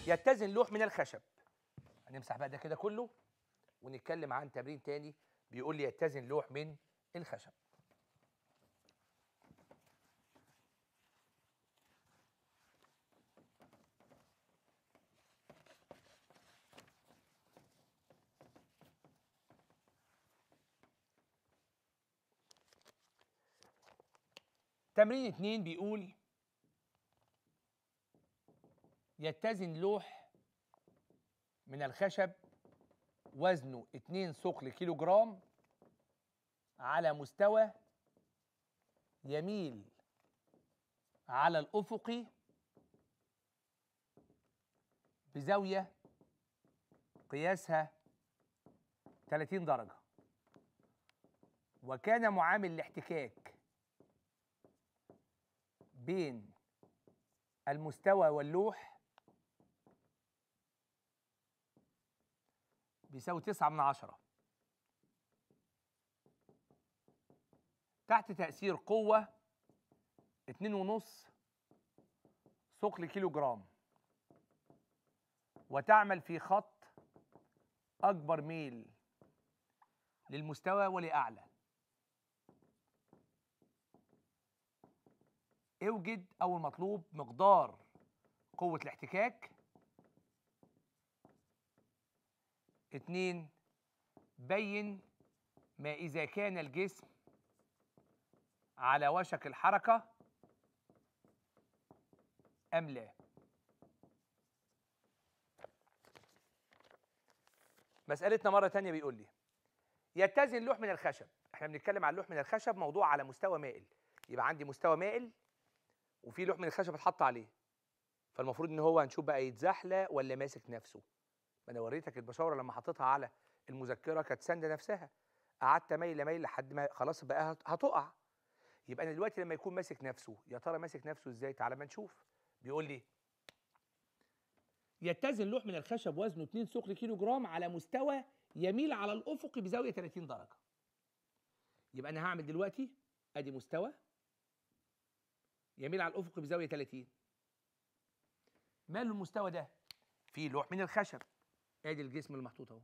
يتزن لوح من الخشب هنمسح بقى ده كده كله ونتكلم عن تمرين تاني بيقول لي يتزن لوح من الخشب تمرين اتنين بيقول يتزن لوح من الخشب وزنه 2 ثقل كيلو جرام على مستوى يميل على الأفقي بزاوية قياسها 30 درجة وكان معامل الاحتكاك بين المستوى واللوح بيساوي تسعة من عشرة تحت تأثير قوة اتنين ونص ثقل كيلو جرام وتعمل في خط أكبر ميل للمستوى ولأعلى اوجد أول مطلوب مقدار قوة الاحتكاك اتنين بين ما إذا كان الجسم على وشك الحركة أم لا مسألتنا مرة تانية بيقول لي يتزن لوح من الخشب احنا بنتكلم عن لوح من الخشب موضوع على مستوى مائل يبقى عندي مستوى مائل وفي لوح من الخشب اتحط عليه فالمفروض ان هو هنشوف بقى يتزحلق ولا ماسك نفسه ما انا وريتك البشاوره لما حطيتها على المذكره كانت سانده نفسها قعدت ميله ميله لحد ما خلاص بقى هت- هتقع يبقى انا دلوقتي لما يكون ماسك نفسه يا ترى ماسك نفسه ازاي تعالى ما نشوف بيقول لي يتزن لوح من الخشب وزنه 2 ثقل كيلو جرام على مستوى يميل على الافق بزاويه 30 درجه يبقى انا هعمل دلوقتي ادي مستوى يميل على الافق بزاويه 30 ماله المستوى ده فيه لوح من الخشب ادي الجسم اللي محطوط اهو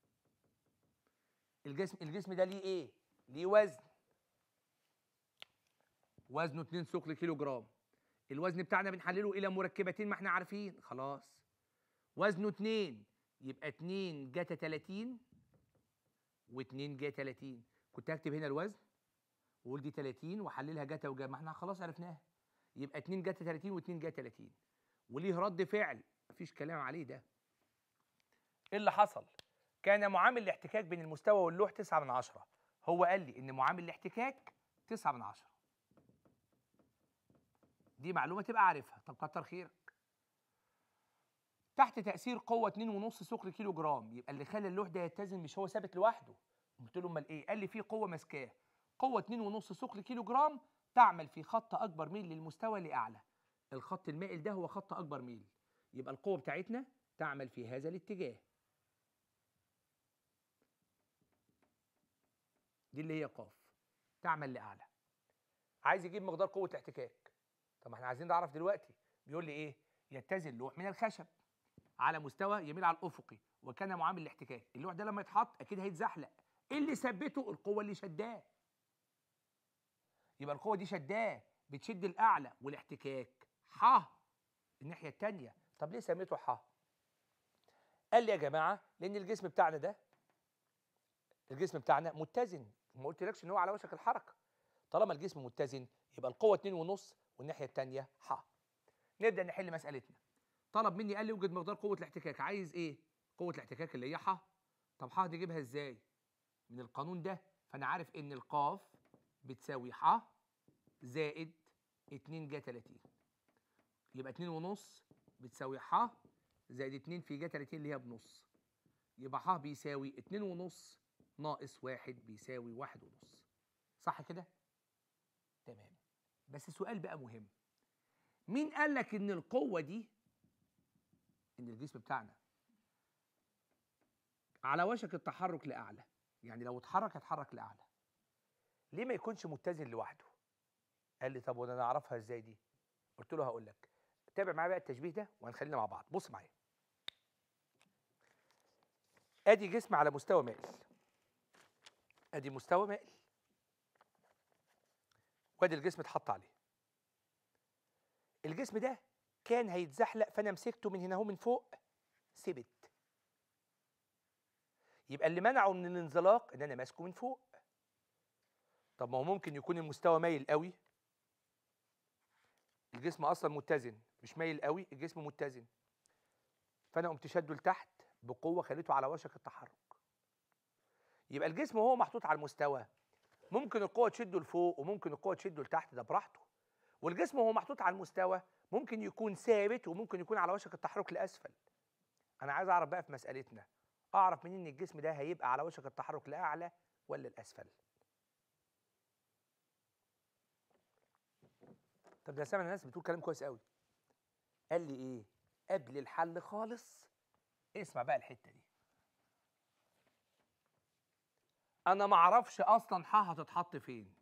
الجسم الجسم ده ليه ايه ليه وزن وزنه 2 ثقل كيلو جرام الوزن بتاعنا بنحلله الى مركبتين ما احنا عارفين خلاص وزنه 2 يبقى 2 جاتا 30 و2 جا 30 كنت هكتب هنا الوزن واقول دي 30 واحللها جاتا وجا ما احنا خلاص عرفناها يبقى 2 جاتا 30 و2 جا 30 وليه رد فعل مفيش كلام عليه ده ايه اللي حصل كان معامل الاحتكاك بين المستوى واللوح 9 من 10 هو قال لي ان معامل الاحتكاك 9 من 10 دي معلومه تبقى عارفها طب كتر خيرك تحت تاثير قوه 2.5 ثقل كيلو جرام يبقى اللي خلى اللوح ده يتزن مش هو ثابت لوحده قلت له امال ايه قال لي في قوه ماسكاه قوه 2.5 ثقل كيلو جرام تعمل في خط اكبر ميل للمستوى لاعلى الخط المائل ده هو خط اكبر ميل يبقى القوه بتاعتنا تعمل في هذا الاتجاه دي اللي هي قاف تعمل لاعلى عايز يجيب مقدار قوه الاحتكاك طب ما احنا عايزين نعرف دلوقتي بيقول لي ايه يتزن لوح من الخشب على مستوى يميل على الافقي وكان معامل الاحتكاك اللوح ده لما يتحط اكيد هيتزحلق ايه اللي ثبته القوه اللي شداه يبقى القوه دي شداه بتشد الاعلى والاحتكاك ح الناحيه الثانيه طب ليه سميته ح قال لي يا جماعه لان الجسم بتاعنا ده الجسم بتاعنا متزن ما قلتلكش ان هو على وشك الحركه طالما الجسم متزن يبقى القوه 2.5 والناحيه الثانيه ح نبدا نحل مسالتنا طلب مني قال لي اوجد مقدار قوه الاحتكاك عايز ايه قوه الاحتكاك اللي هي ح طب ح نجيبها ازاي من القانون ده فانا عارف ان القاف بتساوي ح زائد 2 جا 30 يبقى 2 ونص بتساوي ح زائد 2 في جا 30 اللي هي بنص يبقى ح بيساوي 2 ونص ناقص 1 بيساوي 1 ونص صح كده تمام بس سؤال بقى مهم مين قال لك ان القوه دي ان الجسم بتاعنا على وشك التحرك لاعلى يعني لو اتحرك هيتحرك لاعلى ليه ما يكونش متزن لوحده قال لي طب وانا اعرفها ازاي دي قلت له هقول لك تابع معايا بقى التشبيه ده وهنخلينا مع بعض بص معايا ادي جسم على مستوى مائل ادي مستوى مائل وادي الجسم اتحط عليه الجسم ده كان هيتزحلق فانا مسكته من هنا اهو من فوق ثبت يبقى اللي منعه من الانزلاق ان انا ماسكه من فوق طب ما هو ممكن يكون المستوى مايل قوي الجسم اصلا متزن مش مايل قوي الجسم متزن فانا قمت شده لتحت بقوه خليته على وشك التحرك يبقى الجسم وهو محطوط على المستوى ممكن القوه تشده لفوق وممكن القوه تشده لتحت ده براحته والجسم وهو محطوط على المستوى ممكن يكون ثابت وممكن يكون على وشك التحرك لاسفل انا عايز اعرف بقى في مسالتنا اعرف منين ان الجسم ده هيبقى على وشك التحرك لاعلى ولا الاسفل طب ده سامع الناس بتقول كلام كويس قوي قال لي ايه قبل الحل خالص اسمع بقى الحته دي انا ما اعرفش اصلا ح هتتحط فين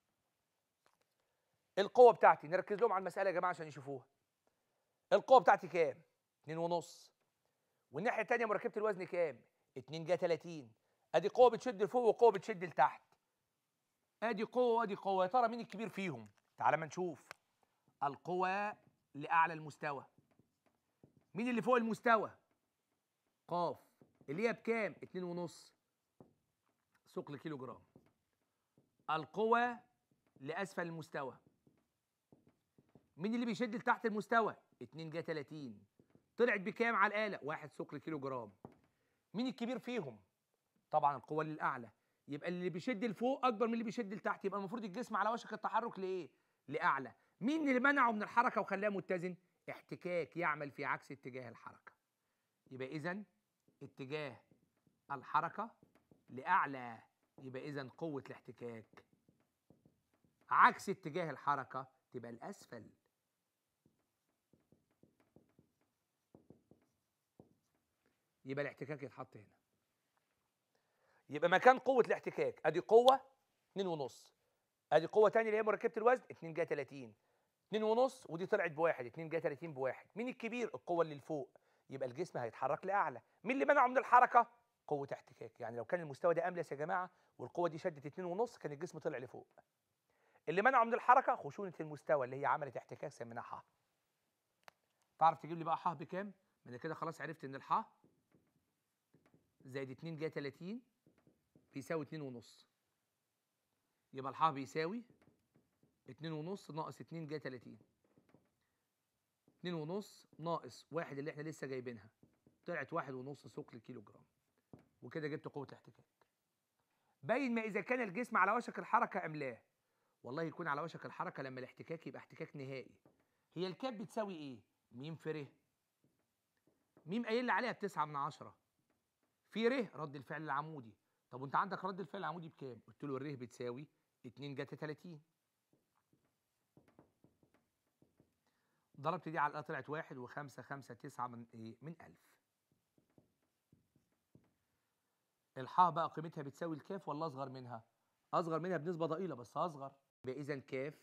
القوه بتاعتي نركز لهم على المساله يا جماعه عشان يشوفوها القوه بتاعتي كام 2 ونص والناحيه الثانيه مركبه الوزن كام 2 جا 30 ادي قوه بتشد لفوق وقوه بتشد لتحت ادي قوه وادي قوه يا ترى مين الكبير فيهم تعال ما نشوف القوى لاعلى المستوى مين اللي فوق المستوى قاف اللي هي بكام 2 ونص ثقل كيلو جرام القوى لاسفل المستوى مين اللي بيشد لتحت المستوى 2 جا 30 طلعت بكام على الاله 1 ثقل كيلو جرام مين الكبير فيهم طبعا القوه للاعلى يبقى اللي بيشد لفوق اكبر من اللي بيشد لتحت يبقى المفروض الجسم على وشك التحرك لايه لاعلى مين اللي منعه من الحركه وخلاه متزن احتكاك يعمل في عكس اتجاه الحركه يبقى اذا اتجاه الحركه لاعلى يبقى اذا قوه الاحتكاك عكس اتجاه الحركه تبقى الاسفل يبقى الاحتكاك يتحط هنا يبقى مكان قوه الاحتكاك ادي قوه 2 ونص ادي قوه ثانيه اللي هي مركبه الوزن 2 جا 30 2 ونص ودي طلعت بواحد 2 جا 30 بواحد مين الكبير القوه اللي لفوق يبقى الجسم هيتحرك لاعلى مين اللي منعه من الحركه قوه احتكاك يعني لو كان المستوى ده املس يا جماعه والقوه دي شدت 2 ونص كان الجسم طلع لفوق اللي منعه من الحركه خشونه المستوى اللي هي عملت احتكاك سميناها ح تعرف تجيب لي بقى ح بكام من كده خلاص عرفت ان الح زائد 2 جا 30 بيساوي 2 ونص يبقى الح بيساوي 2 ونص ناقص 2 جا 30 2 ونص ناقص واحد اللي احنا لسه جايبينها طلعت واحد ونص ثقل كيلو جرام وكده جبت قوه الاحتكاك باين ما اذا كان الجسم على وشك الحركه ام لا والله يكون على وشك الحركه لما الاحتكاك يبقى احتكاك نهائي هي الكاب بتساوي ايه ميم في ر ميم قايل لي عليها بتسعة من عشرة في ر رد الفعل العمودي طب وانت عندك رد الفعل العمودي بكام قلت له الر بتساوي 2 جتا 30 ضربت دي على الآلة طلعت واحد وخمسة خمسة تسعة من إيه؟ من ألف الحاء بقى قيمتها بتساوي الكاف ولا أصغر منها؟ أصغر منها بنسبة ضئيلة بس أصغر يبقى إذا كاف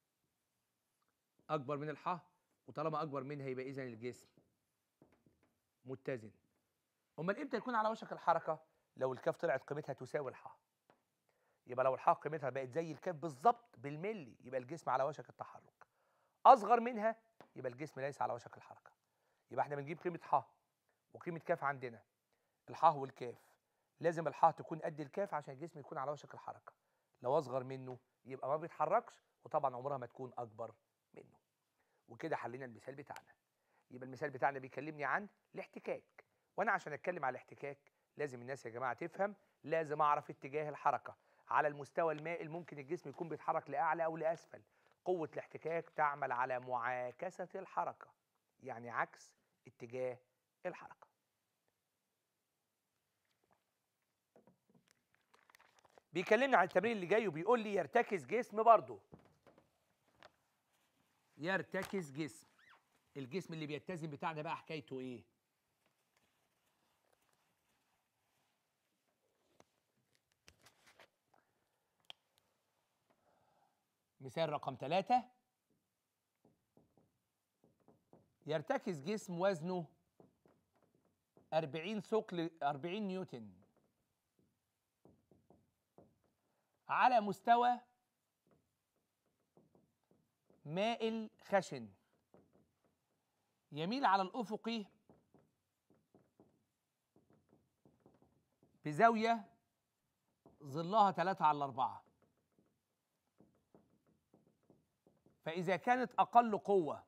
أكبر من الحاء وطالما أكبر منها يبقى إذا الجسم متزن أمال إمتى يكون على وشك الحركة؟ لو الكاف طلعت قيمتها تساوي الحاء يبقى لو الحاء قيمتها بقت زي الكاف بالظبط بالملي يبقى الجسم على وشك التحرك اصغر منها يبقى الجسم ليس على وشك الحركه يبقى احنا بنجيب قيمه ح وقيمه كاف عندنا الحاء والكاف لازم الحاء تكون قد الكاف عشان الجسم يكون على وشك الحركه لو اصغر منه يبقى ما بيتحركش وطبعا عمرها ما تكون اكبر منه وكده حلينا المثال بتاعنا يبقى المثال بتاعنا بيكلمني عن الاحتكاك وانا عشان اتكلم على الاحتكاك لازم الناس يا جماعه تفهم لازم اعرف اتجاه الحركه على المستوى المائل ممكن الجسم يكون بيتحرك لاعلى او لاسفل قوة الاحتكاك تعمل على معاكسة الحركة يعني عكس اتجاه الحركة بيكلمني عن التمرين اللي جاي وبيقول لي يرتكز جسم برضه يرتكز جسم الجسم اللي بيتزن بتاعنا بقى حكايته ايه مثال رقم ثلاثة يرتكز جسم وزنه 40 ثقل 40 نيوتن على مستوى مائل خشن يميل على الأفقي بزاوية ظلها 3 على 4 فإذا كانت أقل قوة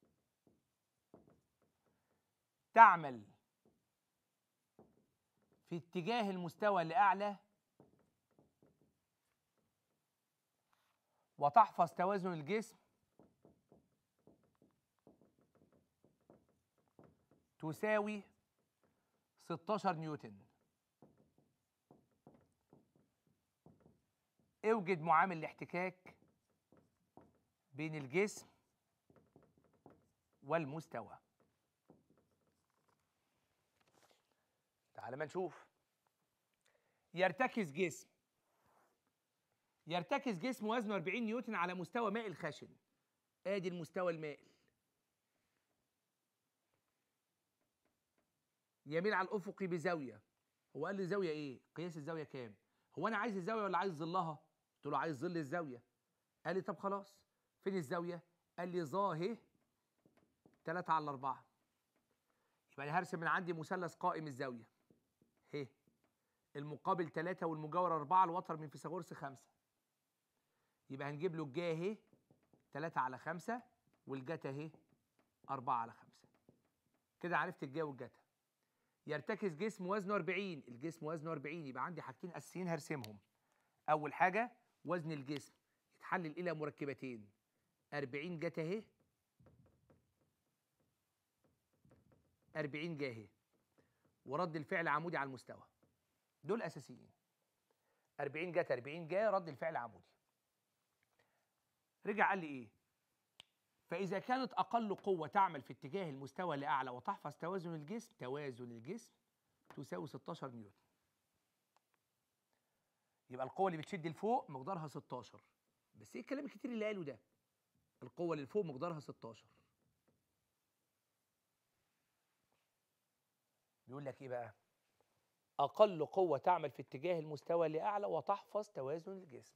تعمل في اتجاه المستوى لأعلى وتحفظ توازن الجسم تساوي 16 نيوتن اوجد معامل الاحتكاك بين الجسم والمستوى تعال ما نشوف يرتكز جسم يرتكز جسم وزنه 40 نيوتن على مستوى مائل خشن ادي المستوى المائل يميل على الافقي بزاويه هو قال لي زاويه ايه قياس الزاويه كام هو انا عايز الزاويه ولا عايز ظلها قلت له عايز ظل الزاويه قال لي طب خلاص فين الزاويه قال لي ظاهر 3 على 4 يبقى انا هرسم من عندي مثلث قائم الزاويه ه المقابل 3 والمجاور 4 الوتر من فيثاغورس 5 يبقى هنجيب له الجا اهي 3 على 5 والجتا اهي 4 على 5 كده عرفت الجا والجتا يرتكز جسم وزنه 40 الجسم وزنه 40 يبقى عندي حاجتين اساسيين هرسمهم اول حاجه وزن الجسم يتحلل الى مركبتين 40 جتا اهي 40 جا اهي ورد الفعل عمودي على المستوى دول اساسيين 40 جت 40 جا رد الفعل عمودي رجع قال لي ايه فاذا كانت اقل قوه تعمل في اتجاه المستوى لاعلى وتحفظ توازن الجسم توازن الجسم تساوي 16 نيوتن يبقى القوه اللي بتشد لفوق مقدارها 16 بس ايه الكلام الكتير اللي قاله ده القوه اللي فوق مقدارها 16 بيقول لك ايه بقى اقل قوه تعمل في اتجاه المستوى لاعلى وتحفظ توازن الجسم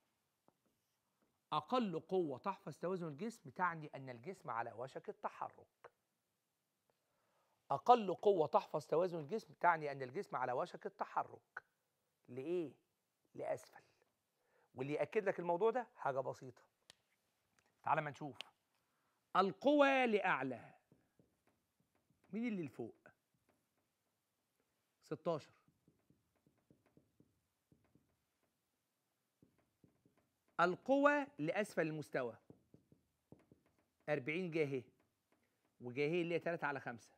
اقل قوه تحفظ توازن الجسم تعني ان الجسم على وشك التحرك اقل قوه تحفظ توازن الجسم تعني ان الجسم على وشك التحرك لايه لاسفل واللي ياكد لك الموضوع ده حاجه بسيطه تعال ما نشوف القوى لاعلى مين اللي لفوق 16 القوى لأسفل المستوى 40 جاهي وجاهي اللي هي 3 على 5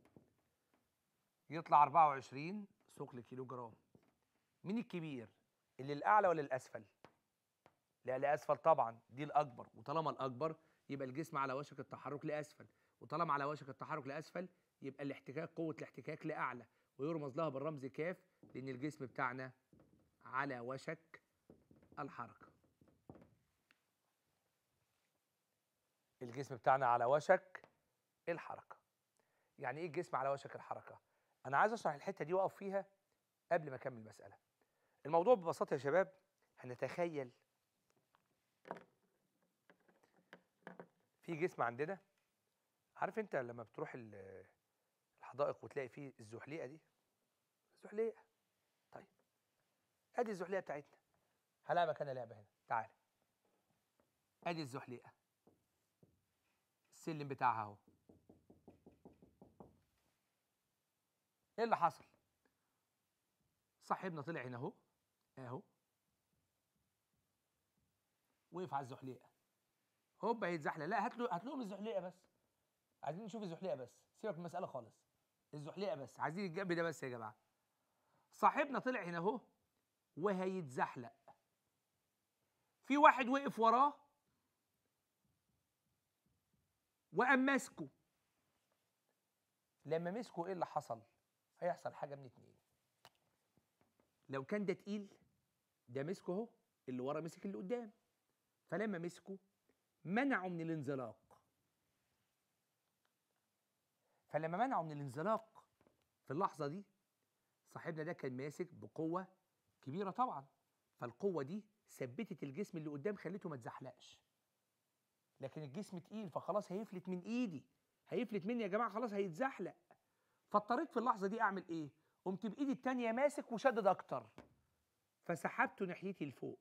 يطلع 24 ثقل كيلو جرام مين الكبير اللي الأعلى ولا الأسفل لا لأسفل طبعا دي الأكبر وطالما الأكبر يبقى الجسم على وشك التحرك لأسفل وطالما على وشك التحرك لأسفل يبقى الاحتكاك قوة الاحتكاك لأعلى ويرمز لها بالرمز كاف لأن الجسم بتاعنا على وشك الحركة الجسم بتاعنا على وشك الحركة يعني ايه الجسم على وشك الحركة انا عايز اشرح الحتة دي واقف فيها قبل ما اكمل المسألة الموضوع ببساطة يا شباب هنتخيل في جسم عندنا عارف انت لما بتروح ال- الحدائق وتلاقي فيه الزحليقة دي الزحليقة طيب ادي الزحليقة بتاعتنا هلعبك انا لعبة هنا تعال ادي الزحليقة السلم بتاعها اهو ايه اللي حصل صاحبنا طلع هنا اهو اهو وقف على الزحليقه هوبا هيتزحلق لا هات له هات لهم الزحليقه بس عايزين نشوف الزحليقه بس سيبك من المساله خالص الزحليقه بس عايزين الجنب ده بس يا جماعه صاحبنا طلع هنا اهو وهيتزحلق في واحد وقف وراه وقام ماسكه لما مسكه ايه اللي حصل هيحصل حاجه من اتنين لو كان ده تقيل ده مسكه اهو اللي ورا مسك اللي قدام فلما مسكه منعه من الانزلاق فلما منعه من الانزلاق في اللحظه دي صاحبنا ده كان ماسك بقوه كبيره طبعا فالقوه دي ثبتت الجسم اللي قدام خليته ما اتزحلقش لكن الجسم تقيل فخلاص هيفلت من ايدي هيفلت مني يا جماعه خلاص هيتزحلق فاضطريت في اللحظه دي اعمل ايه قمت بايدي التانيه ماسك وشدد اكتر فسحبته ناحيتي لفوق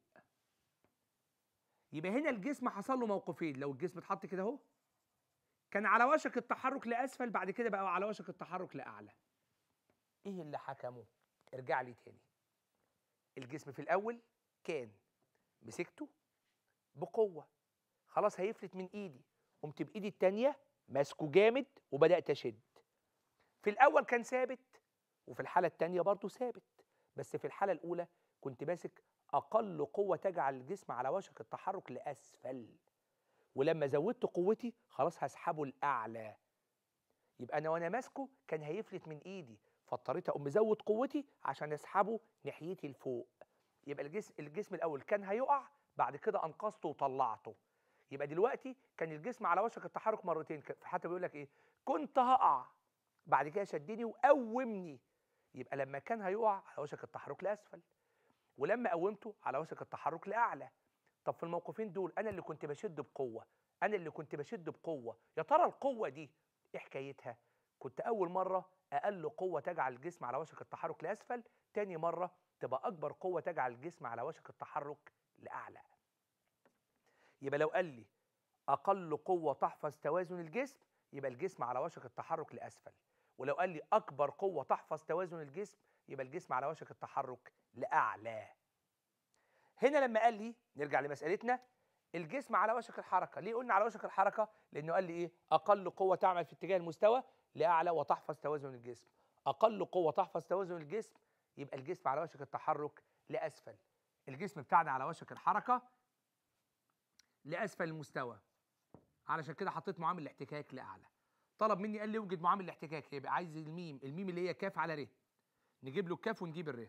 يبقى هنا الجسم حصل له موقفين لو الجسم اتحط كده اهو كان على وشك التحرك لاسفل بعد كده بقى على وشك التحرك لاعلى ايه اللي حكمه ارجع لي تاني الجسم في الاول كان مسكته بقوه خلاص هيفلت من ايدي قمت بايدي التانيه ماسكه جامد وبدات اشد في الاول كان ثابت وفي الحاله التانيه برضه ثابت بس في الحاله الاولى كنت ماسك اقل قوه تجعل الجسم على وشك التحرك لاسفل ولما زودت قوتي خلاص هسحبه لاعلى يبقى انا وانا ماسكه كان هيفلت من ايدي فاضطريت اقوم مزود قوتي عشان اسحبه ناحيتي لفوق يبقى الجسم الجسم الاول كان هيقع بعد كده انقذته وطلعته يبقى دلوقتي كان الجسم على وشك التحرك مرتين حتى بيقول لك ايه كنت هقع بعد كده شدني وقومني يبقى لما كان هيقع على وشك التحرك لاسفل ولما قومته على وشك التحرك لاعلى طب في الموقفين دول انا اللي كنت بشد بقوه انا اللي كنت بشد بقوه يا ترى القوه دي ايه حكايتها كنت اول مره اقل قوه تجعل الجسم على وشك التحرك لاسفل تاني مره تبقى اكبر قوه تجعل الجسم على وشك التحرك لاعلى يبقى لو قال لي اقل قوه تحفظ توازن الجسم يبقى الجسم على وشك التحرك لاسفل ولو قال لي اكبر قوه تحفظ توازن الجسم يبقى الجسم على وشك التحرك لاعلى هنا لما قال لي نرجع لمسألتنا الجسم على وشك الحركة ليه قلنا على وشك الحركة لأنه قال لي إيه أقل قوة تعمل في اتجاه المستوى لأعلى وتحفظ توازن الجسم أقل قوة تحفظ توازن الجسم يبقى الجسم على وشك التحرك لأسفل الجسم بتاعنا على وشك الحركة لأسفل المستوى علشان كده حطيت معامل الاحتكاك لأعلى طلب مني قال لي اوجد معامل الاحتكاك يبقى عايز الميم الميم اللي هي كاف على ر نجيب له الكاف ونجيب الر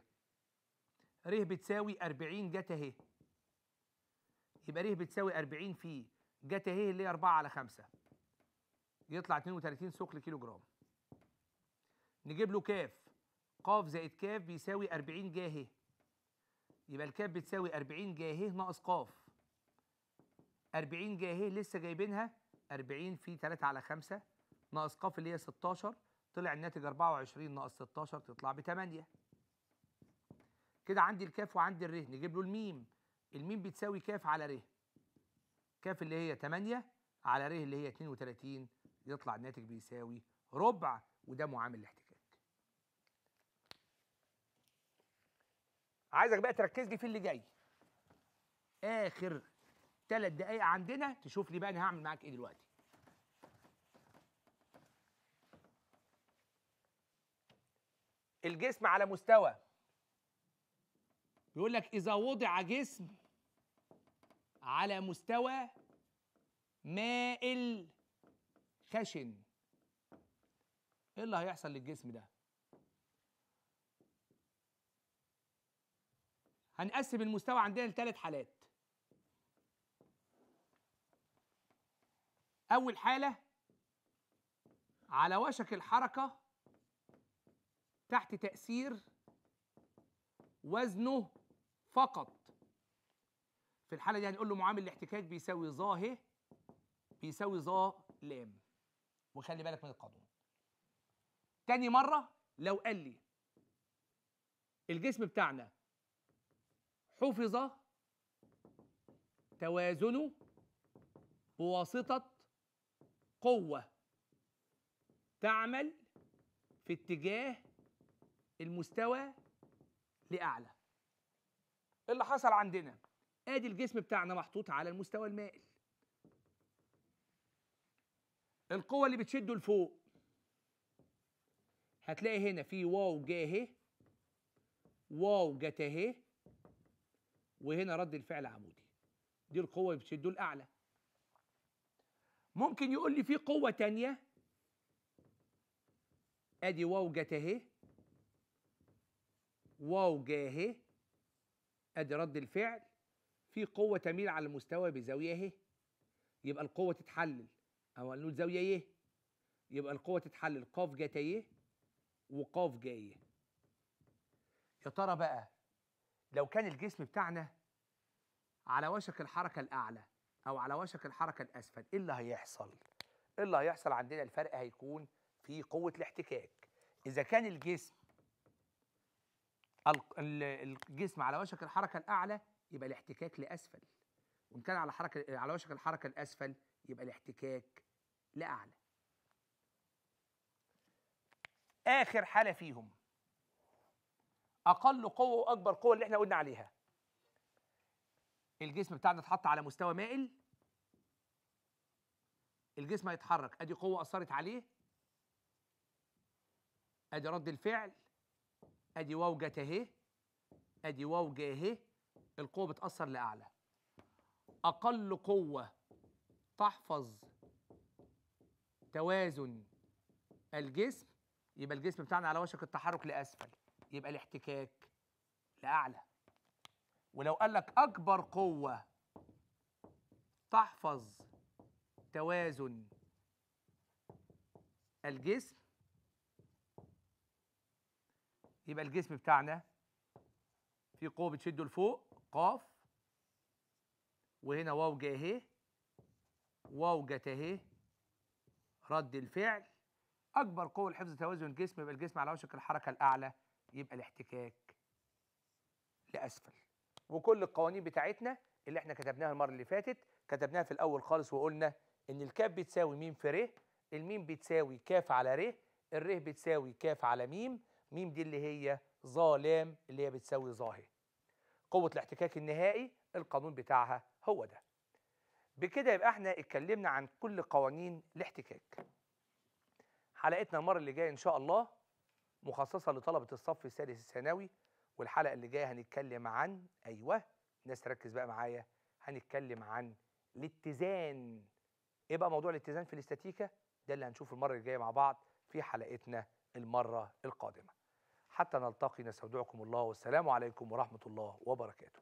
ر بتساوي 40 جت اهي يبقى ر بتساوي 40 في جت اهي اللي هي 4 على 5 يطلع 32 ثقل كيلو جرام نجيب له كاف ق زائد كاف بيساوي 40 جا اهي يبقى الكاف بتساوي 40 جا اهي ناقص ق 40 جا اهي لسه جايبينها 40 في 3 على 5 ناقص ق اللي هي 16 طلع الناتج 24 ناقص 16 تطلع ب 8 كده عندي الكاف وعندي الر نجيب له الميم الميم بتساوي كاف على ر كاف اللي هي 8 على ر اللي هي 32 يطلع الناتج بيساوي ربع وده معامل الاحتكاك عايزك بقى تركز لي في اللي جاي اخر ثلاث دقايق عندنا تشوف لي بقى انا هعمل معاك ايه دلوقتي الجسم على مستوى بيقول لك إذا وضع جسم على مستوى مائل خشن ايه اللي هيحصل للجسم ده هنقسم المستوى عندنا لثلاث حالات اول حاله على وشك الحركه تحت تاثير وزنه فقط في الحاله دي هنقول له معامل الاحتكاك بيساوي ظا ه بيساوي ظا لام وخلي بالك من القانون تاني مره لو قال لي الجسم بتاعنا حفظ توازنه بواسطه قوه تعمل في اتجاه المستوى لاعلى اللي حصل عندنا ادي الجسم بتاعنا محطوط على المستوى المائل القوه اللي بتشده لفوق هتلاقي هنا في واو جه اهي واو جت اهي وهنا رد الفعل عمودي دي القوه اللي بتشده لاعلى ممكن يقول لي في قوه تانية ادي واو جت اهي واو جه اهي ادي رد الفعل في قوه تميل على المستوى بزاويه اهي يبقى القوه تتحلل او نقول زاويه ايه يبقى القوه تتحلل ق جت ايه وقاف جايه يا ترى بقى لو كان الجسم بتاعنا على وشك الحركه الاعلى او على وشك الحركه الاسفل ايه اللي هيحصل ايه اللي هيحصل عندنا الفرق هيكون في قوه الاحتكاك اذا كان الجسم ال- ال- الجسم على وشك الحركه الاعلى يبقى الاحتكاك لاسفل وان كان على حركه على وشك الحركه الاسفل يبقى الاحتكاك لاعلى اخر حاله فيهم اقل قوه واكبر قوه اللي احنا قلنا عليها الجسم بتاعنا اتحط على مستوى مائل الجسم هيتحرك ادي قوه اثرت عليه ادي رد الفعل ادي واو جت اهي ادي واو جه اهي القوه بتاثر لاعلى اقل قوه تحفظ توازن الجسم يبقى الجسم بتاعنا على وشك التحرك لاسفل يبقى الاحتكاك لاعلى ولو قال لك اكبر قوه تحفظ توازن الجسم يبقى الجسم بتاعنا في قوه بتشده لفوق قاف وهنا واو جه اهي واو جت اهي رد الفعل اكبر قوه لحفظ توازن الجسم يبقى الجسم على وشك الحركه الاعلى يبقى الاحتكاك لاسفل وكل القوانين بتاعتنا اللي احنا كتبناها المره اللي فاتت كتبناها في الاول خالص وقلنا ان الكاف بتساوي ميم في ر الميم بتساوي كاف على ر الر بتساوي كاف على ميم ميم دي اللي هي ظا لام اللي هي بتساوي ظا ه قوه الاحتكاك النهائي القانون بتاعها هو ده بكده يبقى احنا اتكلمنا عن كل قوانين الاحتكاك حلقتنا المره اللي جايه ان شاء الله مخصصه لطلبه الصف السادس الثانوي والحلقه اللي جايه هنتكلم عن ايوه الناس تركز بقى معايا هنتكلم عن الاتزان ايه بقى موضوع الاتزان في الاستاتيكا ده اللي هنشوفه المره الجايه مع بعض في حلقتنا المره القادمه حتى نلتقي نستودعكم الله والسلام عليكم ورحمه الله وبركاته